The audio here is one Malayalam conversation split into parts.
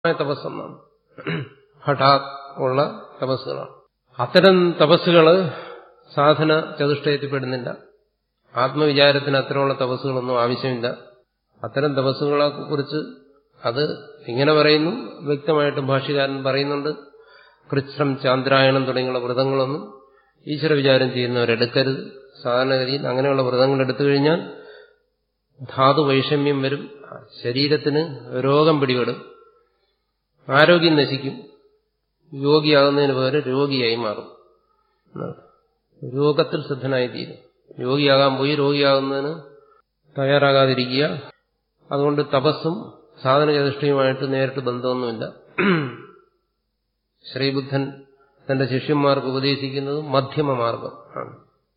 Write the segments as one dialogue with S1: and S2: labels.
S1: തപസ്സെന്നാണ് ഹഠാത് ഉള്ള തപസ്സുകളാണ് അത്തരം തപസ്സുകള് സാധന ചതുഷ്ടയത്തിൽപ്പെടുന്നില്ല ആത്മവിചാരത്തിന് അത്തരമുള്ള തപസ്സുകളൊന്നും ആവശ്യമില്ല അത്തരം തപസ്സുകളെ കുറിച്ച് അത് ഇങ്ങനെ പറയുന്നു വ്യക്തമായിട്ട് ഭാഷ്യകാരൻ പറയുന്നുണ്ട് കൃച്ഛ്രം ചാന്ദ്രായണം തുടങ്ങിയുള്ള വ്രതങ്ങളൊന്നും ഈശ്വര വിചാരം ചെയ്യുന്നവരെടുക്കരുത് സാധാരണഗതിയിൽ അങ്ങനെയുള്ള വ്രതങ്ങൾ എടുത്തു കഴിഞ്ഞാൽ ധാതു വൈഷമ്യം വരും ശരീരത്തിന് രോഗം പിടിപെടും ആരോഗ്യം നശിക്കും യോഗിയാകുന്നതിന് പകരം രോഗിയായി മാറും രോഗത്തിൽ ശ്രദ്ധനായി തീരും യോഗിയാകാൻ പോയി രോഗിയാകുന്നതിന് തയ്യാറാകാതിരിക്കുക അതുകൊണ്ട് തപസ്സും സാധനചതുഷ്ടയുമായിട്ട് നേരിട്ട് ബന്ധമൊന്നുമില്ല ശ്രീബുദ്ധൻ തന്റെ ശിഷ്യന്മാർക്ക് ഉപദേശിക്കുന്നത് മധ്യമ മാർഗം ആണ്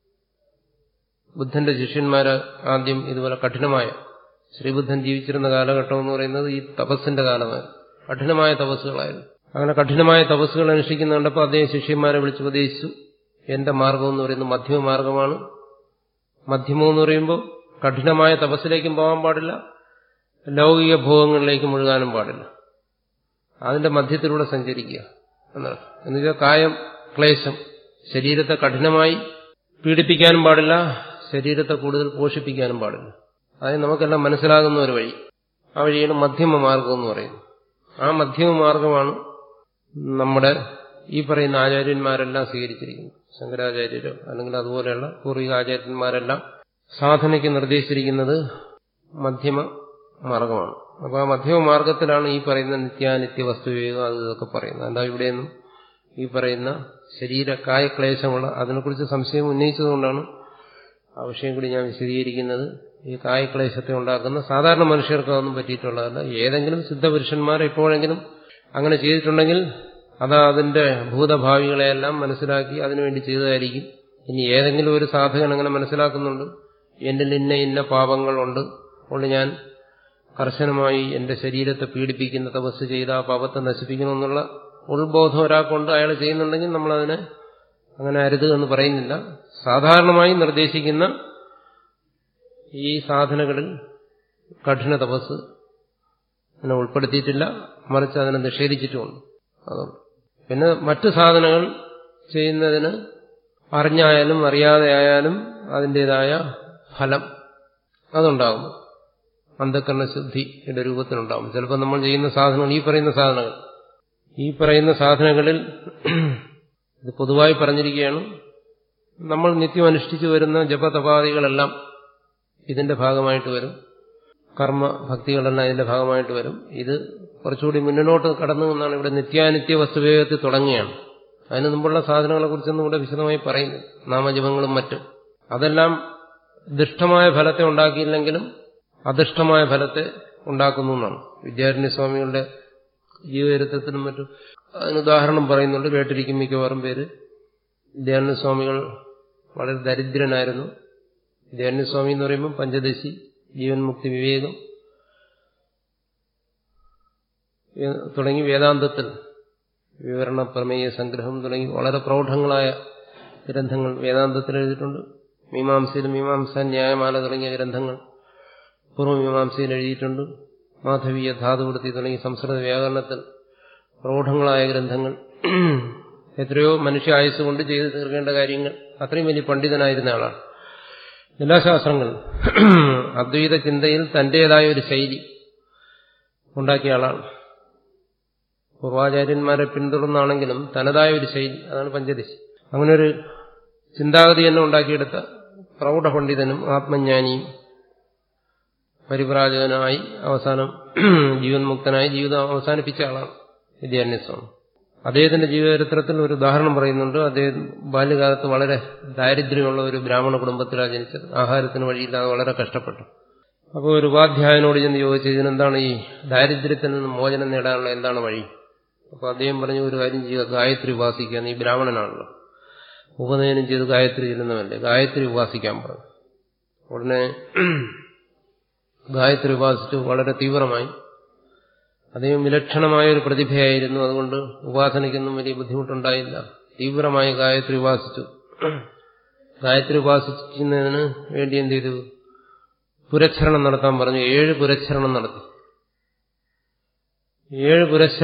S1: ബുദ്ധന്റെ ശിഷ്യന്മാര് ആദ്യം ഇതുപോലെ കഠിനമായ ശ്രീബുദ്ധൻ ജീവിച്ചിരുന്ന കാലഘട്ടം എന്ന് പറയുന്നത് ഈ തപസ്സിന്റെ കാലമായിരുന്നു കഠിനമായ തപസ്സുകളായിരുന്നു അങ്ങനെ കഠിനമായ തപസ്സുകൾ അനുഷ്ഠിക്കുന്ന കണ്ടപ്പോൾ അദ്ദേഹം ശിഷ്യന്മാരെ വിളിച്ച് ഉപദേശിച്ചു എന്റെ മാർഗം എന്ന് പറയുന്നത് മധ്യമ മാർഗമാണ് മധ്യമം എന്ന് പറയുമ്പോൾ കഠിനമായ തപസ്സിലേക്കും പോകാൻ പാടില്ല ലൗകിക ഭോഗങ്ങളിലേക്കും മുഴുകാനും പാടില്ല അതിന്റെ മധ്യത്തിലൂടെ സഞ്ചരിക്കുക എന്നാണ് എന്നുവെച്ചാൽ കായം ക്ലേശം ശരീരത്തെ കഠിനമായി പീഡിപ്പിക്കാനും പാടില്ല ശരീരത്തെ കൂടുതൽ പോഷിപ്പിക്കാനും പാടില്ല അത് നമുക്കെല്ലാം മനസ്സിലാകുന്ന ഒരു വഴി ആ വഴിയാണ് മധ്യമ മാർഗം എന്ന് പറയുന്നത് ആ മധ്യമ മാർഗമാണ് നമ്മുടെ ഈ പറയുന്ന ആചാര്യന്മാരെല്ലാം സ്വീകരിച്ചിരിക്കുന്നത് ശങ്കരാചാര്യരോ അല്ലെങ്കിൽ അതുപോലെയുള്ള പൂർവിക ആചാര്യന്മാരെല്ലാം സാധനയ്ക്ക് നിർദ്ദേശിച്ചിരിക്കുന്നത് മധ്യമ മാർഗമാണ് അപ്പോൾ ആ മധ്യമ മാർഗത്തിലാണ് ഈ പറയുന്ന നിത്യാനിത്യ വസ്തുവിവേകം അത് ഇതൊക്കെ പറയുന്നത് എന്താ ഇവിടെയൊന്നും ഈ പറയുന്ന ശരീര കായക്ലേശമുള്ള അതിനെക്കുറിച്ച് സംശയം ഉന്നയിച്ചതുകൊണ്ടാണ് ആ വിഷയം കൂടി ഞാൻ വിശദീകരിക്കുന്നത് ഈ കായക്ലേശത്തെ ഉണ്ടാക്കുന്ന സാധാരണ മനുഷ്യർക്ക് അതൊന്നും പറ്റിയിട്ടുള്ളതല്ല ഏതെങ്കിലും സിദ്ധപുരുഷന്മാർ എപ്പോഴെങ്കിലും അങ്ങനെ ചെയ്തിട്ടുണ്ടെങ്കിൽ അത് അതിന്റെ ഭൂതഭാവികളെയെല്ലാം മനസ്സിലാക്കി അതിനുവേണ്ടി ചെയ്തതായിരിക്കും ഇനി ഏതെങ്കിലും ഒരു സാധകൻ അങ്ങനെ മനസ്സിലാക്കുന്നുണ്ട് എന്നിൽ ഇന്ന ഇന്ന പാപങ്ങളുണ്ട് അതുകൊണ്ട് ഞാൻ കർശനമായി എന്റെ ശരീരത്തെ പീഡിപ്പിക്കുന്ന തപസ് ചെയ്ത് ആ പാപത്തെ നശിപ്പിക്കണമെന്നുള്ള ഉൾബോധം ഒരാൾക്കുണ്ട് അയാൾ ചെയ്യുന്നുണ്ടെങ്കിൽ നമ്മളതിനെ അങ്ങനെ അരുത് എന്ന് പറയുന്നില്ല സാധാരണമായി നിർദ്ദേശിക്കുന്ന ഈ സാധനകളിൽ കഠിന തപസ് അതിനെ ഉൾപ്പെടുത്തിയിട്ടില്ല മറിച്ച് അതിനെ നിഷേധിച്ചിട്ടുമുണ്ട് അതുകൊണ്ട് പിന്നെ മറ്റു സാധനങ്ങൾ ചെയ്യുന്നതിന് അറിഞ്ഞായാലും അറിയാതെ ആയാലും അതിൻ്റെതായ ഫലം അതുണ്ടാകും അന്ധക്കരണ ശുദ്ധിയുടെ രൂപത്തിലുണ്ടാകും ചിലപ്പോൾ നമ്മൾ ചെയ്യുന്ന സാധനങ്ങൾ ഈ പറയുന്ന സാധനങ്ങൾ ഈ പറയുന്ന സാധനങ്ങളിൽ ഇത് പൊതുവായി പറഞ്ഞിരിക്കുകയാണ് നമ്മൾ നിത്യം അനുഷ്ഠിച്ചു വരുന്ന ജപതപാദികളെല്ലാം ഇതിന്റെ ഭാഗമായിട്ട് വരും കർമ്മ ഭക്തികളെല്ലാം ഇതിന്റെ ഭാഗമായിട്ട് വരും ഇത് കുറച്ചുകൂടി മുന്നോട്ട് കടന്നു എന്നാണ് ഇവിടെ നിത്യാനിത്യ വസ്തുവേഗത്തിൽ തുടങ്ങുകയാണ് അതിന് മുമ്പുള്ള സാധനങ്ങളെ കുറിച്ചൊന്നും ഇവിടെ വിശദമായി പറയുന്നു നാമജപങ്ങളും മറ്റും അതെല്ലാം ദുഷ്ടമായ ഫലത്തെ ഉണ്ടാക്കിയില്ലെങ്കിലും അദൃഷ്ടമായ ഫലത്തെ ഉണ്ടാക്കുന്നു എന്നാണ് വിദ്യാരണ്യ സ്വാമികളുടെ ജീവചരിത്രത്തിനും മറ്റും അതിന് ഉദാഹരണം പറയുന്നുണ്ട് കേട്ടിരിക്കും മിക്കവാറും പേര് വിദ്യാരണ്യ സ്വാമികൾ വളരെ ദരിദ്രനായിരുന്നു വിദ്യാരണ്യ സ്വാമി എന്ന് പറയുമ്പോൾ പഞ്ചദശി ജീവൻ മുക്തി വിവേകം തുടങ്ങി വേദാന്തത്തിൽ വിവരണ പ്രമേയ സംഗ്രഹം തുടങ്ങി വളരെ പ്രൗഢങ്ങളായ ഗ്രന്ഥങ്ങൾ വേദാന്തത്തിൽ എഴുതിയിട്ടുണ്ട് മീമാംസയിൽ മീമാംസ ന്യായമാല തുടങ്ങിയ ഗ്രന്ഥങ്ങൾ പൂർവ്വമീമാംസയിൽ എഴുതിയിട്ടുണ്ട് മാധവീയ ധാതുവൃത്തി തുടങ്ങി സംസ്കൃത വ്യാകരണത്തിൽ പ്രൗഢങ്ങളായ ഗ്രന്ഥങ്ങൾ എത്രയോ മനുഷ്യ ആയുസ് കൊണ്ട് ചെയ്തു തീർക്കേണ്ട കാര്യങ്ങൾ അത്രയും വലിയ പണ്ഡിതനായിരുന്ന ആളാണ് എല്ലാ ശാസ്ത്രങ്ങളും അദ്വൈത ചിന്തയിൽ തന്റേതായ ഒരു ശൈലി ഉണ്ടാക്കിയ ആളാണ് പൂർവാചാര്യന്മാരെ പിന്തുടർന്നാണെങ്കിലും തനതായ ഒരു ശൈലി അതാണ് പഞ്ചദശി അങ്ങനെ ഒരു ചിന്താഗതി തന്നെ ഉണ്ടാക്കിയെടുത്ത പ്രൗഢ പണ്ഡിതനും ആത്മജ്ഞാനിയും പരിപ്രാജകനായി അവസാനം ജീവൻ മുക്തനായി ജീവിതം അവസാനിപ്പിച്ച ആളാണ് വിദ്യാന്യസ്വാമി അദ്ദേഹത്തിന്റെ ജീവചരിത്രത്തിൽ ഒരു ഉദാഹരണം പറയുന്നുണ്ട് അദ്ദേഹം ബാല്യകാലത്ത് വളരെ ദാരിദ്ര്യമുള്ള ഒരു ബ്രാഹ്മണ കുടുംബത്തിലാണ് ജനിച്ചത് ആഹാരത്തിന് വഴിയില്ലാതെ വളരെ കഷ്ടപ്പെട്ടു അപ്പോൾ ഒരു ഉപാധ്യായനോട് ചെന്ന് ചോദിച്ചു ഇതിനെന്താണ് ഈ ദാരിദ്ര്യത്തിൽ നിന്ന് മോചനം നേടാനുള്ള എന്താണ് വഴി അപ്പോൾ അദ്ദേഹം പറഞ്ഞു ഒരു കാര്യം ചെയ്യുക ഗായത്രി ഉപാസിക്കുക നീ ബ്രാഹ്മണനാണല്ലോ ഉപനയനം ചെയ്ത് ഗായത്രി ചെല്ലുന്നതല്ലേ ഗായത്രി ഉപാസിക്കാൻ പറഞ്ഞു ഉടനെ ഗായത്രി ഉപാസിച്ചു വളരെ തീവ്രമായി അദ്ദേഹം വിലക്ഷണമായ ഒരു പ്രതിഭയായിരുന്നു അതുകൊണ്ട് ഉപാസനയ്ക്കൊന്നും വലിയ ബുദ്ധിമുട്ടുണ്ടായില്ല തീവ്രമായി ഗായത്രി ഉപാസിച്ചു ഗായത്രി ഉപാസിക്കുന്നതിന് വേണ്ടി എന്ത് ചെയ്തു പുരച്ഛരണം നടത്താൻ പറഞ്ഞു ഏഴ് പുരച്ഛരണം നടത്തി ഏഴ് പുരശ്ര